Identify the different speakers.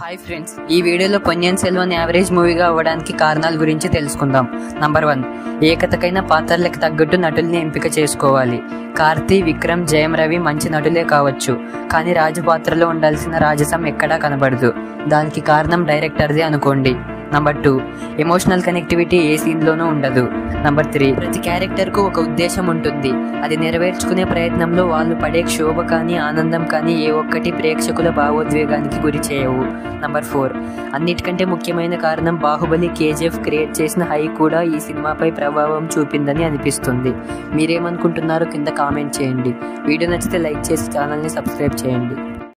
Speaker 1: hi friends ఈ వీడియోలో Ponniyin Selvan average మూవీగా అవ్వడానికి కారణాల గురించి తెలుసుకుందాం నంబర్ వన్ ఏ కథకైన పాత్రలకు తగ్గట్టు నటుల్ని ఎంపిక చేసుకోవాలి కార్తీ విక్రమ్ జయం రవి మంచి నటులే కావచ్చు కానీ రాజు పాత్రలో ఉండాల్సిన రాజసం ఎక్కడా కనబడదు దానికి కారణం డైరెక్టర్దే అనుకోండి నంబర్ టూ ఎమోషనల్ కనెక్టివిటీ ఏ సీన్లోనూ ఉండదు నంబర్ త్రీ ప్రతి క్యారెక్టర్కు ఒక ఉద్దేశం ఉంటుంది అది నెరవేర్చుకునే ప్రయత్నంలో వాళ్ళు పడే క్షోభ కానీ ఆనందం కానీ ఏ ఒక్కటి ప్రేక్షకుల భావోద్వేగానికి గురి చేయవు నంబర్ ఫోర్ అన్నిటికంటే ముఖ్యమైన కారణం బాహుబలి కేజీఎఫ్ క్రియేట్ చేసిన హై కూడా ఈ సినిమాపై ప్రభావం చూపిందని అనిపిస్తుంది మీరేమనుకుంటున్నారో కింద కామెంట్ చేయండి వీడియో నచ్చితే లైక్ చేసి ఛానల్ని సబ్స్క్రైబ్ చేయండి